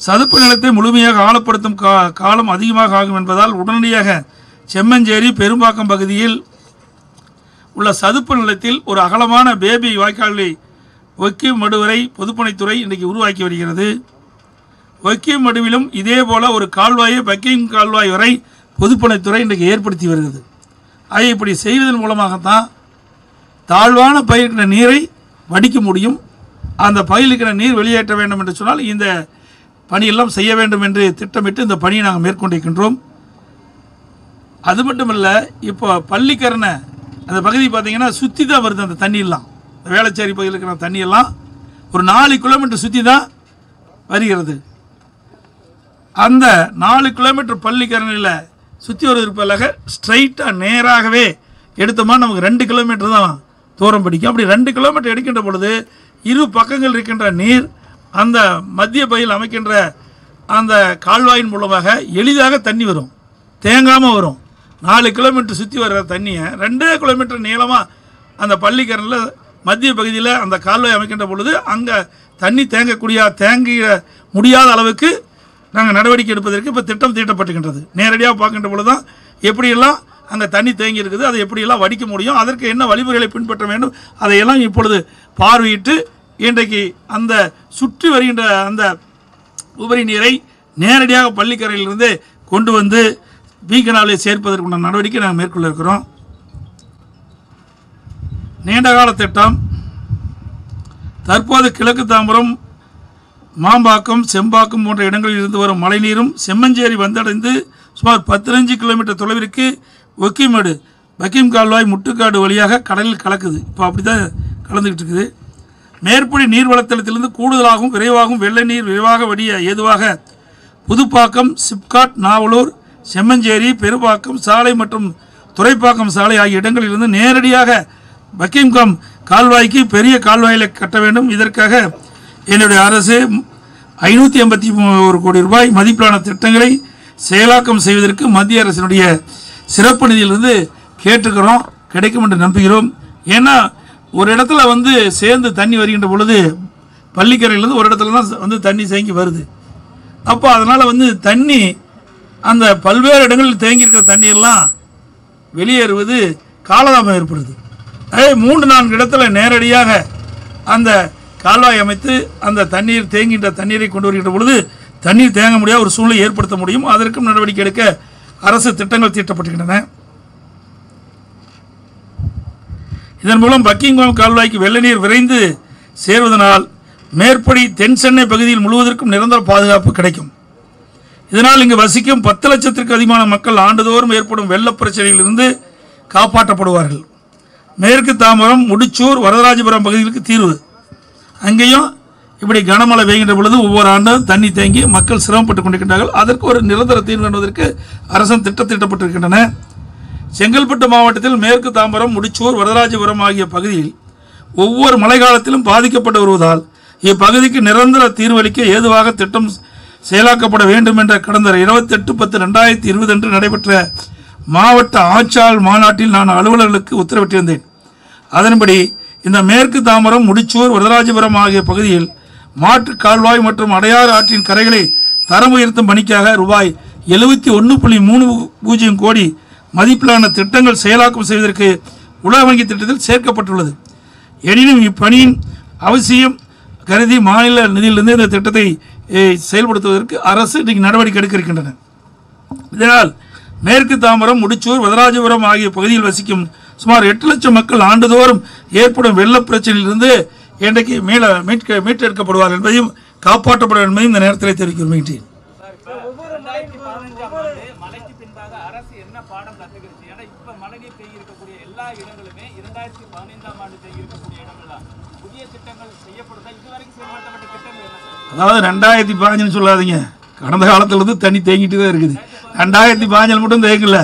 சதுப்பு நிலத்தை முழுமையாக ஆழப்படுத்தும் கா காலம் அதிகமாக ஆகும் என்பதால் உடனடியாக செம்மஞ்சேரி பெரும்பாக்கம் பகுதியில் உள்ள சதுப்பு நிலத்தில் ஒரு அகலமான பேபி வாய்க்காலை ஒக்கிம் மடுவரை பொதுப்பணித்துறை இன்றைக்கு உருவாக்கி வருகிறது ஒக்கிம் மடுவிலும் இதே போல ஒரு கால்வாயை பக்கிங் கால்வாய் வரை பொதுப்பணித்துறை இன்றைக்கு ஏற்படுத்தி வருகிறது ஆக இப்படி செய்வதன் மூலமாகத்தான் தாழ்வான பயிருக்கிற நீரை வடிக்க முடியும் அந்த பயிலுக்கிற நீர் வெளியேற்ற வேண்டும் என்று சொன்னால் இந்த பணியெல்லாம் செய்ய வேண்டும் என்று திட்டமிட்டு இந்த பணியை நாங்கள் மேற்கொண்டிருக்கின்றோம் அது மட்டும் இல்லை இப்போ பள்ளிக்கரணை அந்த பகுதி பார்த்தீங்கன்னா சுற்றி தான் வருது அந்த தண்ணியெல்லாம் இந்த வேளச்சேரி பகுதியில் இருக்கிற தண்ணியெல்லாம் ஒரு நாலு கிலோமீட்டர் சுற்றி தான் வருகிறது அந்த நாலு கிலோமீட்டர் பள்ளிக்கரணையில் சுற்றி வருவதற்கு பதிலாக ஸ்ட்ரைட்டாக நேராகவே எடுத்தோமா நமக்கு ரெண்டு கிலோமீட்டர் தான் தூரம் பிடிக்கும் அப்படி ரெண்டு கிலோமீட்டர் எடுக்கின்ற பொழுது இரு பக்கங்கள் இருக்கின்ற நீர் அந்த மத்திய பகுதியில் அமைக்கின்ற அந்த கால்வாயின் மூலமாக எளிதாக தண்ணி வரும் தேங்காமல் வரும் நாலு கிலோமீட்டர் சுற்றி வர்ற தண்ணியை ரெண்டே கிலோமீட்டர் நீளமாக அந்த பள்ளிக்கரணில் மத்திய பகுதியில் அந்த கால்வாய் அமைக்கின்ற பொழுது அங்கே தண்ணி தேங்கக்கூடிய தேங்கிய முடியாத அளவுக்கு நாங்கள் நடவடிக்கை எடுப்பதற்கு இப்போ திட்டம் தீட்டப்பட்டுகின்றது நேரடியாக பார்க்கின்ற பொழுது தான் எப்படியெல்லாம் அங்கே தண்ணி தேங்கி இருக்குது அதை எப்படியெல்லாம் வடிக்க முடியும் அதற்கு என்ன வழிமுறைகளை பின்பற்ற வேண்டும் அதையெல்லாம் இப்பொழுது பார்வையிட்டு இன்றைக்கு அந்த சுற்றி வருகின்ற அந்த உபரி நீரை நேரடியாக பள்ளிக்கரையிலிருந்து கொண்டு வந்து பீக்கனாலே சேர்ப்பதற்குண்டான நடவடிக்கை நாங்கள் மேற்கொள்ள இருக்கிறோம் நீண்டகால திட்டம் தற்போது கிழக்கு தாம்பரம் மாம்பாக்கம் செம்பாக்கம் போன்ற இடங்களில் இருந்து வரும் மழைநீரும் செம்மஞ்சேரி வந்தடைந்து சுமார் பதினஞ்சு கிலோமீட்டர் தொலைவிற்கு ஒக்கிமேடு பக்கிம் கால்வாய் முட்டுக்காடு வழியாக கடலில் கலக்குது இப்போ அப்படி தான் கலந்துக்கிட்டு இருக்குது மேற்படி நீர்வளத்தளத்திலிருந்து கூடுதலாகவும் விரைவாகவும் வெள்ளை நீர் விரைவாக வடிய ஏதுவாக புதுப்பாக்கம் சிப்காட் நாவலூர் செம்மஞ்சேரி பெருப்பாக்கம் சாலை மற்றும் துறைப்பாக்கம் சாலை ஆகிய இடங்களிலிருந்து நேரடியாக பக்கிம்காம் கால்வாய்க்கு பெரிய கால்வாயிலை கட்ட வேண்டும் இதற்காக என்னுடைய அரசு ஐநூற்றி எண்பத்தி ஒரு கோடி ரூபாய் மதிப்பிலான திட்டங்களை செயலாக்கம் செய்வதற்கு மத்திய அரசினுடைய சிறப்பு நிதியிலிருந்து கேட்டுக்கிறோம் கிடைக்கும் என்று நம்புகிறோம் ஏன்னா ஒரு இடத்துல வந்து சேர்ந்து தண்ணி வருகின்ற பொழுது பள்ளிக்கரையிலேருந்து ஒரு இடத்துல தான் வந்து தண்ணி தேங்கி வருது அப்போ அதனால் வந்து தண்ணி அந்த பல்வேறு இடங்களில் தேங்கி இருக்கிற தண்ணியெல்லாம் வெளியேறுவது காலதாமம் ஏற்படுது அதே மூன்று நான்கு இடத்துல நேரடியாக அந்த கால்வாய் அமைத்து அந்த தண்ணீர் தேங்கின்ற தண்ணீரை கொண்டு வருகின்ற பொழுது தண்ணீர் தேங்க முடியாத ஒரு சூழ்நிலை ஏற்படுத்த முடியும் அதற்கும் நடவடிக்கை எடுக்க அரசு திட்டங்கள் தீட்டப்பட்டுகின்றன இதன் மூலம் பக்கிங்காம் கால்வாய்க்கு வெள்ள நீர் விரைந்து சேர்வதனால் மேற்படி தென் சென்னை பகுதியில் முழுவதற்கும் நிரந்தர பாதுகாப்பு கிடைக்கும் இதனால் இங்கு வசிக்கும் பத்து லட்சத்திற்கு அதிகமான மக்கள் ஆண்டுதோறும் ஏற்படும் வெள்ளப் பிரச்சனையிலிருந்து காப்பாற்றப்படுவார்கள் மேற்கு தாம்பரம் முடிச்சூர் வரதராஜபுரம் பகுதிகளுக்கு தீர்வு அங்கேயும் இப்படி கனமழை பெய்கின்ற பொழுது ஒவ்வொரு ஆண்டும் தண்ணி தேங்கி மக்கள் சிரமப்பட்டுக் கொண்டிருக்கின்றார்கள் அதற்கு ஒரு நிரந்தர தீர்வு என்பதற்கு அரசன் திட்டத்திட்டப்பட்டிருக்கின்றன செங்கல்பட்டு மாவட்டத்தில் மேற்கு தாம்பரம் முடிச்சூர் வரதராஜபுரம் ஆகிய பகுதியில் ஒவ்வொரு மழைக்காலத்திலும் பாதிக்கப்பட்டு வருவதால் இப்பகுதிக்கு நிரந்தர தீர்வளிக்க ஏதுவாக திட்டம் செயலாக்கப்பட வேண்டும் என்ற கடந்த இருபத்தெட்டு பத்து ரெண்டாயிரத்தி இருபது அன்று நடைபெற்ற மாவட்ட ஆட்சியாளர் மாநாட்டில் நான் அலுவலர்களுக்கு உத்தரவிட்டிருந்தேன் அதன்படி இந்த மேற்கு தாம்பரம் முடிச்சூர் வரதராஜபுரம் ஆகிய பகுதியில் மாற்று கால்வாய் மற்றும் அடையாறு ஆற்றின் கரைகளை தரம் உயர்த்தும் பணிக்காக ரூபாய் எழுபத்தி ஒன்று புள்ளி மூணு பூஜ்ஜியம் கோடி மதிப்பிலான திட்டங்கள் செயலாக்கம் செய்வதற்கு உலக வங்கி திட்டத்தில் சேர்க்கப்பட்டுள்ளது எனினும் இப்பணியின் அவசியம் கருதி மாநில நிதியிலிருந்து இந்த திட்டத்தை eh, செயல்படுத்துவதற்கு அரசு இன்றைக்கு நடவடிக்கை எடுக்க இருக்கின்றன இதனால் மேற்கு தாம்பரம் முடிச்சூர் வரதராஜபுரம் ஆகிய பகுதியில் வசிக்கும் சுமார் எட்டு லட்சம் மக்கள் ஆண்டுதோறும் ஏற்படும் வெள்ளப் பிரச்சனையிலிருந்து இன்றைக்கு மீள மீட்க மீட்டெடுக்கப்படுவார் என்பதையும் காப்பாற்றப்படும் என்பதையும் இந்த நேரத்தில் தெரிவிக்க விரும்புகின்றேன் ரெண்டாயிரத்தி பதினஞ்சாம் ஆண்டு மழைக்கு பின்பாக அரசு என்ன பாடம் கத்துக்கிடுச்சு ஏன்னா இப்ப மழைநீர் தேங்கி இருக்கக்கூடிய எல்லா இடங்களுமே இரண்டாயிரத்தி பதினைந்தாம் ஆண்டு தேங்கி இருக்கக்கூடிய இடங்கள் தான் புதிய திட்டங்கள் செய்யப்படுதா இதுவரைக்கும் செயல்படுத்தப்பட்ட திட்டங்கள் என்ன சார் அதாவது ரெண்டாயிரத்தி பாஞ்சுன்னு சொல்லாதீங்க கடந்த காலத்துலேருந்து தண்ணி தேங்கிட்டு தான் இருக்குது ரெண்டாயிரத்தி பாஞ்சில் மட்டும் தேங்கல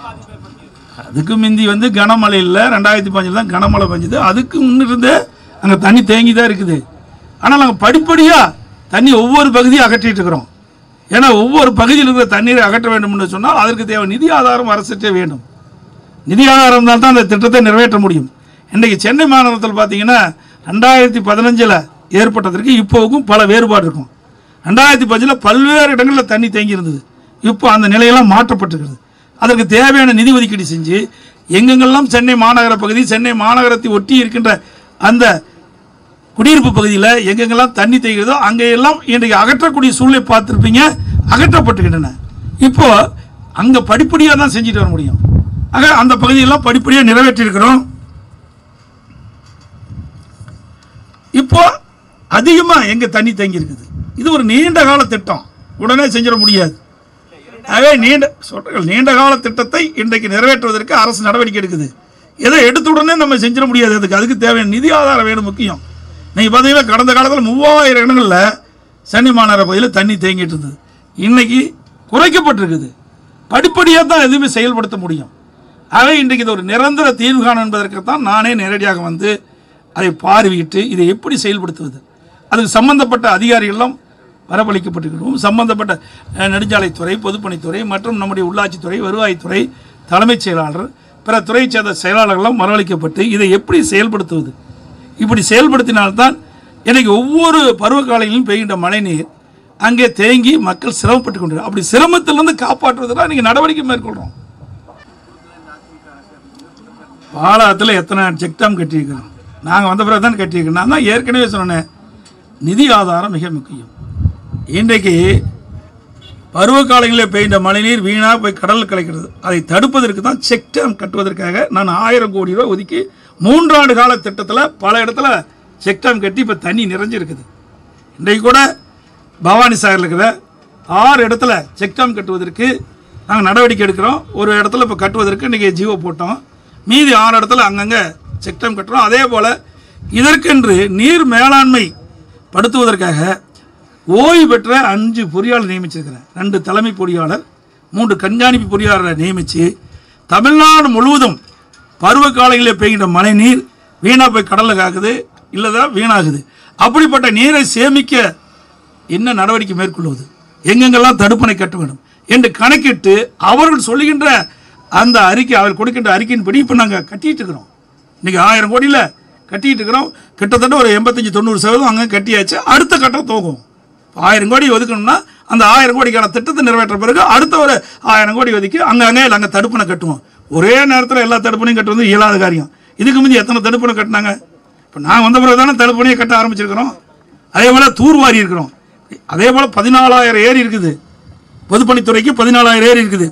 அதுக்கு முந்தி வந்து கனமழை இல்லை ரெண்டாயிரத்தி பாஞ்சில் தான் கனமழை பெஞ்சுது அதுக்கு முன்னிருந்து அங்கே தண்ணி தேங்கி தான் இருக்குது ஆனால் நாங்கள் படிப்படியாக தண்ணி ஒவ்வொரு பகுதியும் அகற்றிட்டு இருக்கிறோம் ஏன்னா ஒவ்வொரு பகுதியில் இருக்கிற தண்ணீரை அகற்ற வேண்டும் என்று சொன்னால் அதற்கு தேவை நிதி ஆதாரம் அரசுட்டே வேண்டும் நிதி ஆதாரம் இருந்தால் தான் அந்த திட்டத்தை நிறைவேற்ற முடியும் இன்றைக்கு சென்னை மாநகரத்தில் பார்த்தீங்கன்னா ரெண்டாயிரத்தி பதினஞ்சில் ஏற்பட்டதற்கு இப்போவுக்கும் பல வேறுபாடு இருக்கும் ரெண்டாயிரத்தி பத்தில் பல்வேறு இடங்களில் தண்ணி தேங்கி இருந்தது இப்போ அந்த நிலையெல்லாம் மாற்றப்பட்டிருக்கிறது அதற்கு தேவையான நிதி ஒதுக்கீடு செஞ்சு எங்கெங்கெல்லாம் சென்னை மாநகர பகுதி சென்னை மாநகரத்தை ஒட்டி இருக்கின்ற அந்த குடியிருப்பு பகுதியில் எங்கெங்கெல்லாம் தண்ணி தேய்கிறதோ அங்கெல்லாம் இன்றைக்கு அகற்றக்கூடிய சூழ்நிலை பார்த்துருப்பீங்க அகற்றப்பட்டுக்கின்றன இப்போ அங்கே படிப்படியாக தான் செஞ்சுட்டு வர முடியும் ஆக அந்த பகுதியெல்லாம் படிப்படியாக நிறைவேற்றியிருக்கிறோம் இப்போ அதிகமாக எங்கே தண்ணி தேங்கி இருக்குது இது ஒரு நீண்ட கால திட்டம் உடனே செஞ்சிட முடியாது ஆகவே நீண்ட சொல்றீர்கள் நீண்ட கால திட்டத்தை இன்றைக்கு நிறைவேற்றுவதற்கு அரசு நடவடிக்கை எடுக்குது எதை எடுத்த உடனே நம்ம செஞ்சிட முடியாது அதுக்கு அதுக்கு தேவையான நிதி ஆதாரம் வேணும் முக்கியம் நீங்கள் பார்த்தீங்கன்னா கடந்த காலத்தில் மூவாயிரம் இடங்களில் சென்னை மாநகர பகுதியில் தண்ணி தேங்கிட்டு இருந்தது இன்னைக்கு குறைக்கப்பட்டிருக்குது படிப்படியாக தான் எதுவுமே செயல்படுத்த முடியும் ஆகவே இன்றைக்கு இது ஒரு நிரந்தர தீர்வு காணும் என்பதற்கு தான் நானே நேரடியாக வந்து அதை பார்வையிட்டு இதை எப்படி செயல்படுத்துவது அதுக்கு சம்பந்தப்பட்ட அதிகாரிகளும் வரவழைக்கப்பட்டிருக்கிறோம் சம்பந்தப்பட்ட அஹ், நெடுஞ்சாலைத்துறை பொதுப்பணித்துறை மற்றும் நம்முடைய உள்ளாட்சித்துறை வருவாய்த்துறை தலைமைச் செயலாளர் பிற துறையைச் சேர்ந்த செயலாளர்களும் வரவழைக்கப்பட்டு இதை எப்படி செயல்படுத்துவது இப்படி செயல்படுத்தினால்தான் இன்னைக்கு ஒவ்வொரு பருவகாலையிலும் பெய்கின்ற மழைநீர் அங்கே தேங்கி மக்கள் சிரமப்பட்டு கொண்டு அப்படி சிரமத்திலிருந்து காப்பாற்றுவதற்கு இன்னைக்கு நடவடிக்கை மேற்கொள்கிறோம் பாலாத்தில் எத்தனை செக் டேம் கட்டியிருக்கிறோம் நாங்கள் வந்த பிறகு தான் கட்டியிருக்கோம் நான் தான் ஏற்கனவே சொன்னேன் நிதி ஆதாரம் மிக முக்கியம் இன்றைக்கு பருவகாலங்களில் பெய்த மழைநீர் வீணாக போய் கடலில் கலைக்கிறது அதை தடுப்பதற்கு தான் செக் டேம் கட்டுவதற்காக நான் ஆயிரம் கோடி ரூபாய் ஒதுக்கி மூன்றாண்டு கால திட்டத்தில் பல இடத்துல செக் டேம் கட்டி இப்போ தண்ணி நிறைஞ்சிருக்குது இன்றைக்கு கூட பவானி சாகரில் இருக்கிற ஆறு இடத்துல செக் டேம் கட்டுவதற்கு நாங்கள் நடவடிக்கை எடுக்கிறோம் ஒரு இடத்துல இப்போ கட்டுவதற்கு இன்றைக்கி ஜீவோ போட்டோம் மீதி ஆறு இடத்துல அங்கங்கே செக் டேம் கட்டுறோம் அதே போல் இதற்கென்று நீர் மேலாண்மை படுத்துவதற்காக ஓய்வு பெற்ற அஞ்சு பொறியாளர் நியமிச்சிருக்கிறேன் ரெண்டு தலைமை பொறியாளர் மூன்று கண்காணிப்பு பொறியாளரை நியமித்து தமிழ்நாடு முழுவதும் பருவ காலங்களில் பெய்கின்ற மழை நீர் வீணாக போய் கடலில் காக்குது இல்லைதான் வீணாகுது அப்படிப்பட்ட நீரை சேமிக்க என்ன நடவடிக்கை மேற்கொள்வது எங்கெங்கெல்லாம் தடுப்பணை கட்ட வேண்டும் என்று கணக்கிட்டு அவர்கள் சொல்லுகின்ற அந்த அறிக்கை அவர் கொடுக்கின்ற அறிக்கையின்படி இப்போ நாங்கள் கட்டிட்டு இருக்கிறோம் இன்னைக்கு ஆயிரம் கோடியில் கட்டிட்டு இருக்கிறோம் கிட்டத்தட்ட ஒரு எண்பத்தஞ்சு தொண்ணூறு சதவீதம் அங்கே கட்டியாச்சு அடுத்த கட்டம் தோகும் ஆயிரம் கோடி ஒதுக்கணும்னா அந்த ஆயிரம் கோடிக்கான திட்டத்தை நிறைவேற்ற பிறகு அடுத்த ஒரு ஆயிரம் கோடி ஒதுக்கி அங்கங்கே அங்கே தடுப்பணை கட்டுவோம் ஒரே நேரத்தில் எல்லா தடுப்பணையும் கட்டுவது இயலாத காரியம் இதுக்கு முந்தி எத்தனை தடுப்பணை கட்டினாங்க இப்போ நாங்கள் வந்த பிறகு தானே தடுப்பணையை கட்ட ஆரம்பிச்சிருக்கிறோம் அதே போல் தூர்வாரி இருக்கிறோம் அதே போல் பதினாலாயிரம் ஏரி இருக்குது பொதுப்பணித்துறைக்கு பதினாலாயிரம் ஏரி இருக்குது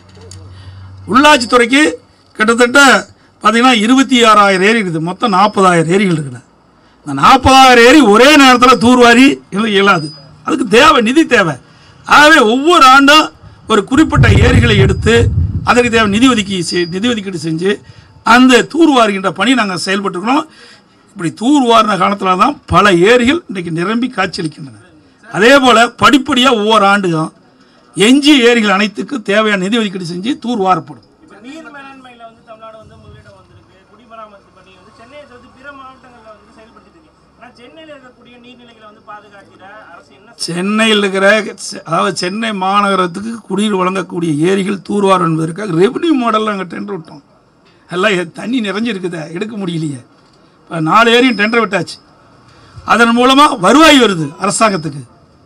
உள்ளாட்சித்துறைக்கு கிட்டத்தட்ட பார்த்தீங்கன்னா இருபத்தி ஆறாயிரம் ஏரி இருக்குது மொத்தம் நாற்பதாயிரம் ஏரிகள் இருக்குது இந்த நாற்பதாயிரம் ஏரி ஒரே நேரத்தில் தூர்வாரி இல்லை இயலாது அதுக்கு தேவை நிதி தேவை ஆகவே ஒவ்வொரு ஆண்டும் ஒரு குறிப்பிட்ட ஏரிகளை எடுத்து அதற்கு தேவை நிதி ஒதுக்கி செ- நிதி ஒதுக்கீடு செஞ்சு அந்த தூர்வாருகின்ற பணி நாங்கள் செயல்பட்டுருக்கிறோம் இப்படி தூர்வாரின காலத்தில் தான் பல ஏரிகள் இன்றைக்கு நிரம்பி காட்சியளிக்கின்றன அதே போல் படிப்படியாக ஒவ்வொரு ஆண்டும் எஞ்சிய ஏரிகள் அனைத்துக்கும் தேவையான நிதி ஒதுக்கீடு செஞ்சு தூர்வாரப்படும் இப்ப நீர் மேலாண்மையில வந்து தமிழ்நாடு வந்து முதலிடம் வந்திருக்கு குடிமராமத்து பணி வந்து சென்னையை தவிர்த்து பிற மாவட்டங்கள்ல வந்து செயல்படுத்திட்டு இருக்கு ஆனா சென்னையில இருக்கக்கூடிய நீர்நிலைகளை வந்து பாதுகாக்கிற அரசு என்ன செய்யுது? சென்னையில் இருக்கிற செ- அதாவது சென்னை மாநகரத்துக்கு குடிநீர் வழங்கக்கூடிய ஏரிகள் தூர்வாரம் என்பதற்காக ரெவன்யூ மாடலில் நாங்கள் டெண்டர் விட்டோம் எல்லாம் எ- தண்ணி நிறைஞ்சிருக்குதே எடுக்க முடியலையே இப்போ நாலு ஏரியும் டெண்டர் விட்டாச்சு அதன் மூலமாக வருவாய் வருது அரசாங்கத்துக்கு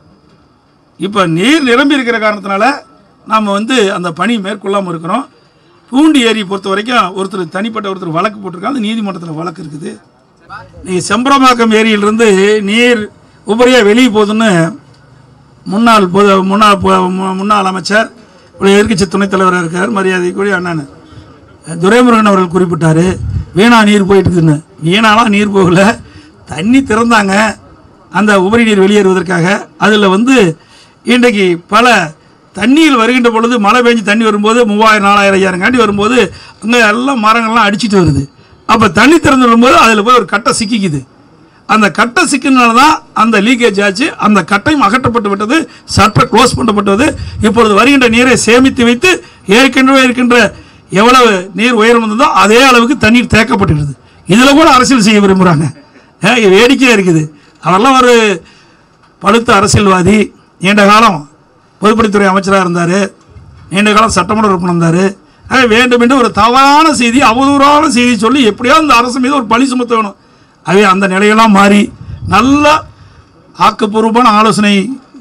இப்போ நீர் நிரம்பி இருக்கிற காரணத்தினால நாம் வந்து அந்த பணி மேற்கொள்ளாமல் இருக்கிறோம் பூண்டி ஏரி பொறுத்த வரைக்கும் ஒருத்தர் தனிப்பட்ட ஒருத்தர் வழக்கு போட்டிருக்காங்க அது நீதிமன்றத்தில் வழக்கு இருக்குது நீங்கள் செம்பரம்பாக்கம் ஏரியிலிருந்து நீர் உபரியாக வெளியே போகுதுன்னு முன்னாள் பொது முன்னாள் பொ- மு- முன்னாள் அமைச்சர் ஒரு எதிர்க்கட்சி துணைத் தலைவராக இருக்கார் மரியாதைக்குரிய அண்ணன் துரைமுருகன் அவர்கள் குறிப்பிட்டார் வீணா நீர் போயிட்டு இருக்குதுன்னு வீணாலாம் நீர் போகல தண்ணி திறந்தாங்க அந்த உபரி நீர் வெளியேறுவதற்காக அதில் வந்து இன்றைக்கு பல தண்ணீர் வருகின்ற பொழுது மழை பெஞ்சு தண்ணி வரும்போது மூவாயிரம் நாலாயிரம் ஐயாயிரம் காண்டி வரும்போது அங்கே எல்லாம் மரங்கள்லாம் அடிச்சிட்டு வருது அப்போ தண்ணி திறந்து வரும்போது அதில் போய் ஒரு கட்டை சிக்கிக்குது அந்த கட்டை சிக்கினால தான் அந்த லீக்கேஜ் ஆச்சு அந்த கட்டையும் அகற்றப்பட்டு விட்டது சட்டை க்ளோஸ் பண்ணப்பட்டது இப்பொழுது வருகின்ற நீரை சேமித்து வைத்து ஏற்கனவே இருக்கின்ற எவ்வளவு நீர் உயரம் வந்ததோ அதே அளவுக்கு தண்ணீர் தேக்கப்பட்டுகிறது இதில் கூட அரசியல் செய்ய விரும்புகிறாங்க ஏன் இது வேடிக்கையாக இருக்குது அவரெல்லாம் ஒரு பழுத்த அரசியல்வாதி நீண்ட காலம் பொதுப்பணித்துறை அமைச்சராக இருந்தார் நீண்ட காலம் சட்டமன்ற உறுப்பினர் இருந்தார் ஆக வேண்டும் என்று ஒரு தவறான செய்தி அவதூறான செய்தி சொல்லி எப்படியாவது இந்த அரசு மீது ஒரு பழி சுமத்த வேணும் ஆகவே அந்த நிலையெல்லாம் மாறி நல்ல ஆக்கப்பூர்வமான ஆலோசனை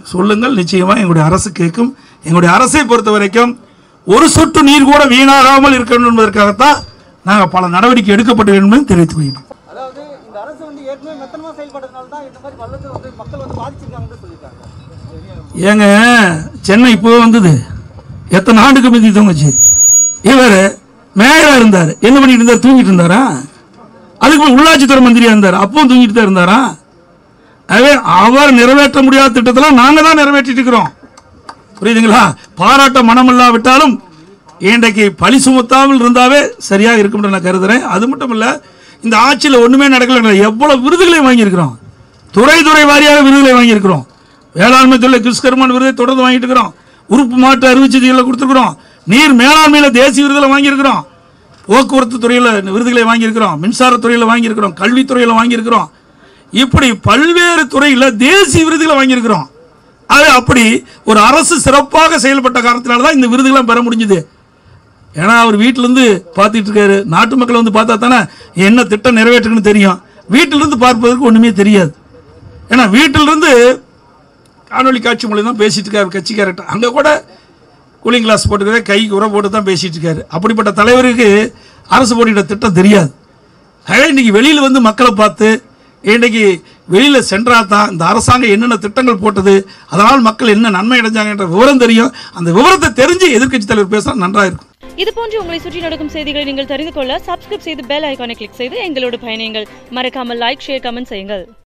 சொல்லுங்கள் நிச்சயமாக எங்களுடைய அரசு கேட்கும் எங்களுடைய அரசை பொறுத்த வரைக்கும் ஒரு சொட்டு நீர் கூட வீணாகாமல் இருக்கணும் என்பதற்காகத்தான் நாங்கள் பல நடவடிக்கை எடுக்கப்பட்டு வேண்டும் என்று தெரிவித்துக் கொள்கிறோம் அதாவது இந்த அரசு வந்து ஏற்கனவே மெத்தனமா செயல்பட்டதுனால தான் இந்த மாதிரி வல்லத்தில் வந்து மக்கள் வந்து பாதிச்சிருக்காங்கன்னு சொல்லியிருக்காங்க ஏங்க சென்னை இப்போ வந்தது எத்தனை ஆண்டுக்கு முந்தி தூங்குச்சு இவர் மேயரா இருந்தார் என்ன பண்ணிட்டு இருந்தார் தூங்கிட்டு இருந்தாரா அதுக்கு போய் உள்ளாட்சித்துறை மந்திரியா இருந்தார் அப்பவும் தூங்கிட்டு தான் இருந்தாரா ஆகவே அவர் நிறைவேற்ற முடியாத திட்டத்தெல்லாம் நாங்க தான் நிறைவேற்றிட்டு இருக்கிறோம் புரியுதுங்களா பாராட்ட மனமில்லாவிட்டாலும் இன்றைக்கு பழி சுமத்தாமல் இருந்தாவே சரியாக இருக்கும் நான் கருதுறேன் அது மட்டும் இல்ல இந்த ஆட்சியில் ஒண்ணுமே நடக்கல எவ்வளவு விருதுகளை வாங்கியிருக்கிறோம் துறை துறை வாரியாக விருதுகளை வாங்கியிருக்கிறோம் வேளாண்மை துறை கிறிஸ்கர்மன் விருதை தொடர்ந்து வாங்கிட்டு இருக்கிறோம் உறுப்பு மாற்று அறிவிச்சதிகளை கொடுத்துருக்குறோம் நீர் மேலாண்மையில் தேசிய விருதுகளை வாங்கியிருக்கிறோம் போக்குவரத்து துறையில் விருதுகளை வாங்கியிருக்கிறோம் மின்சாரத்துறையில் வாங்கியிருக்கிறோம் கல்வித்துறையில் வாங்கியிருக்கிறோம் இப்படி பல்வேறு துறையில் தேசிய விருதுகளை வாங்கியிருக்கிறோம் அது அப்படி ஒரு அரசு சிறப்பாக செயல்பட்ட காரணத்தினால தான் இந்த விருதுகளை பெற முடிஞ்சுது ஏன்னா அவர் வீட்டிலேருந்து பார்த்துட்டு இருக்காரு நாட்டு மக்கள் வந்து பார்த்தா தானே என்ன திட்டம் நிறைவேற்றுக்குன்னு தெரியும் வீட்டிலிருந்து பார்ப்பதற்கு ஒன்றுமே தெரியாது ஏன்னா வீட்டிலிருந்து காணொலி காட்சி மூலம் தான் பேசிட்டு இருக்காரு கட்சிக்காரர்கிட்ட அங்கே கூட கூலிங் கிளாஸ் போட்டுக்கிறத கை உர போட்டு தான் பேசிட்டு இருக்காரு அப்படிப்பட்ட தலைவருக்கு அரசு போட்டியிட்ட திட்டம் தெரியாது ஆக இன்னைக்கு வெளியில் வந்து மக்களை பார்த்து இன்றைக்கு வெளியில் சென்றா தான் இந்த அரசாங்கம் என்னென்ன திட்டங்கள் போட்டது அதனால் மக்கள் என்ன நன்மை அடைஞ்சாங்கன்ற விவரம் தெரியும் அந்த விவரத்தை தெரிஞ்சு எதிர்க்கட்சி தலைவர் பேசினா நன்றாக இருக்கும் இது போன்று உங்களை சுற்றி நடக்கும் செய்திகளை நீங்கள் தெரிந்து கொள்ள சப்ஸ்கிரைப் செய்து பெல் ஐகானை கிளிக் செய்து எங்களோடு பயணியுங்கள் மறக்காமல் லைக் ஷேர் கமெண்ட் செய்யுங்கள்